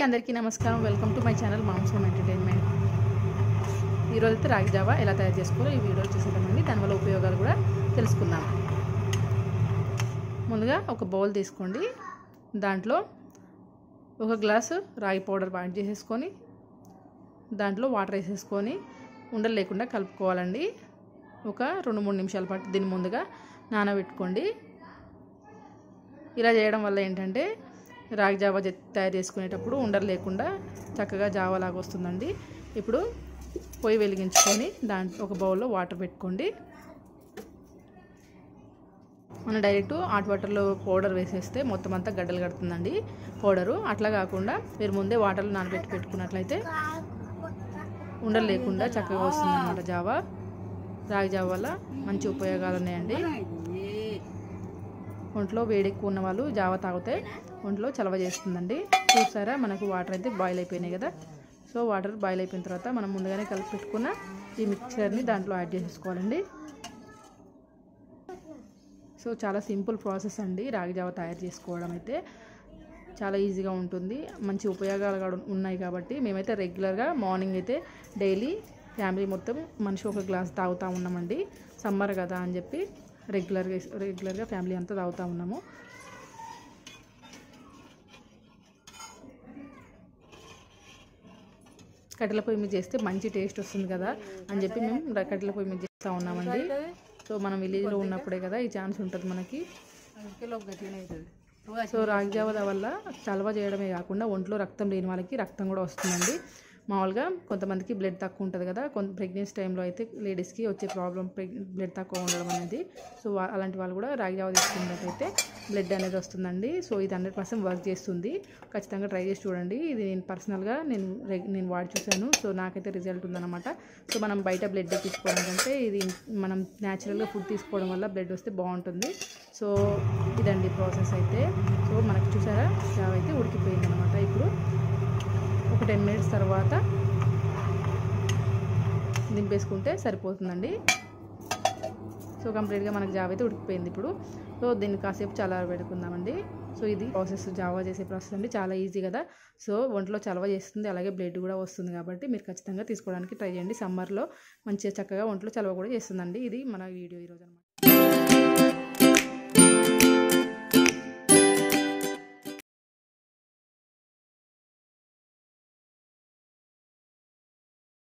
అందరికీ నమస్కారం welcome to my channel moms home entertainment ఈరోజు అయితే రాగి జావా ఎలా తయారు చేసుకోవాలో ఈ వీడియోలో చూసేద్దామండి దానివల్ల ఉపయోగాలు కూడా తెలుసుకుందాం ముందుగా ఒక బౌల్ తీసుకోండి దాంట్లో ఒక గ్లాసు రాగి పౌడర్ యాడ్ చేసేసుకొని దాంట్లో వాటర్ వేసేసుకొని ఉండలు లేకుండా కలుపుకోవాలండి ఒక రెండు మూడు నిమిషాల పాటు దీన్ని ముందుగా నానబెట్టుకోండి ఇలా చేయడం వల్ల ఏంటంటే రాగి జావా జె- తయారు చేసుకునేటప్పుడు ఉండలు లేకుండా చక్కగా జావా లాగా వస్తుందండి ఇప్పుడు పొయ్యి వెలిగించుకొని దాంట్లో ఒక బౌల్లో వాటర్ పెట్టుకోండి మనం డైరెక్ట్ హాట్ వాటర్లో పౌడర్ వేసేస్తే మొత్తం అంతా గడ్డలు కడుతుందండి పౌడరు అట్లా కాకుండా మీరు ముందే వాటర్లో నానబెట్టి పెట్టుకున్నట్లయితే ఉండలు లేకుండా చక్కగా వస్తుంది అన్నమాట జావా రాగి జావ వల్ల మంచి ఉపయోగాలు ఉన్నాయండి ఒంట్లో వేడి ఎక్కువ ఉన్న వాళ్ళు జావ తాగితే ఒంట్లో చలవ చేస్తుందండి చూసారా మనకు వాటర్ అయితే బాయిల్ అయిపోయినాయి కదా సో వాటర్ బాయిల్ అయిపోయిన తర్వాత మనం ముందుగానే కలిపి పెట్టుకున్న ఈ మిక్చర్ని దాంట్లో యాడ్ చేసేసుకోవాలండి సో చాలా సింపుల్ ప్రాసెస్ అండి రాగి జావ తయారు చేసుకోవడం అయితే చాలా ఈజీగా ఉంటుంది మంచి ఉపయోగాలు కూడా ఉన్నాయి కాబట్టి మేమైతే రెగ్యులర్గా మార్నింగ్ అయితే డైలీ ఫ్యామిలీ మొత్తం మనిషి ఒక గ్లాస్ తాగుతూ ఉన్నామండి సమ్మర్ కదా అని చెప్పి రెగ్యులర్గా రెగ్యులర్గా ఫ్యామిలీ అంతా తాగుతూ ఉన్నాము కట్టెల పొయ్యి మీద చేస్తే మంచి టేస్ట్ వస్తుంది కదా అని చెప్పి మేము ర- కట్టెల పొయ్యి మీద చేస్తూ ఉన్నామండి సో మనం విలేజ్లో ఉన్నప్పుడే కదా ఈ ఛాన్స్ ఉంటుంది మనకి సో రాగి జావ వల్ల చలవ చేయడమే కాకుండా ఒంట్లో రక్తం లేని వాళ్ళకి రక్తం కూడా వస్తుందండి మామూలుగా కొంతమందికి బ్లడ్ తక్కువ ఉంటుంది కదా కొంత ప్రెగ్నెన్సీ టైంలో అయితే లేడీస్కి వచ్చే ప్రాబ్లం బ్లడ్ తక్కువ ఉండడం అనేది సో వా- అలాంటి వాళ్ళు కూడా రాగి జావ తీసుకున్నట్టయితే బ్లడ్ అనేది వస్తుందండి సో ఇది హండ్రెడ్ పర్సెంట్ వర్క్ చేస్తుంది ఖచ్చితంగా ట్రై చేసి చూడండి ఇది నేను పర్సనల్గా నేను రెగ్- నేను వాడి చూశాను సో నాకైతే రిజల్ట్ ఉందన్నమాట సో మనం బయట బ్లడ్ తీసుకోవడం కంటే ఇది మనం న్యాచురల్గా ఫుడ్ తీసుకోవడం వల్ల బ్లడ్ వస్తే బాగుంటుంది సో ఇదండి ప్రాసెస్ అయితే సో మనకు చూసారా జావ అయితే ఉడికిపోయింది అనమాట ఇప్పుడు ఒక టెన్ మినిట్స్ తర్వాత దింపేసుకుంటే సరిపోతుందండి సో కంప్లీట్గా మనకు జావ అయితే ఉడికిపోయింది ఇప్పుడు సో దీన్ని కాసేపు చల్లార పెట్టుకుందామండి సో ఇది ప్రాసెస్ జావా చేసే ప్రాసెస్ అండి చాలా ఈజీ కదా సో ఒంట్లో చలవ చేస్తుంది అలాగే బ్లడ్ కూడా వస్తుంది కాబట్టి మీరు ఖచ్చితంగా తీసుకోవడానికి ట్రై చేయండి సమ్మర్లో మంచిగా చక్కగా ఒంట్లో చలవ కూడా చేస్తుందండి ఇది మన వీడియో ఈరోజు అనమాట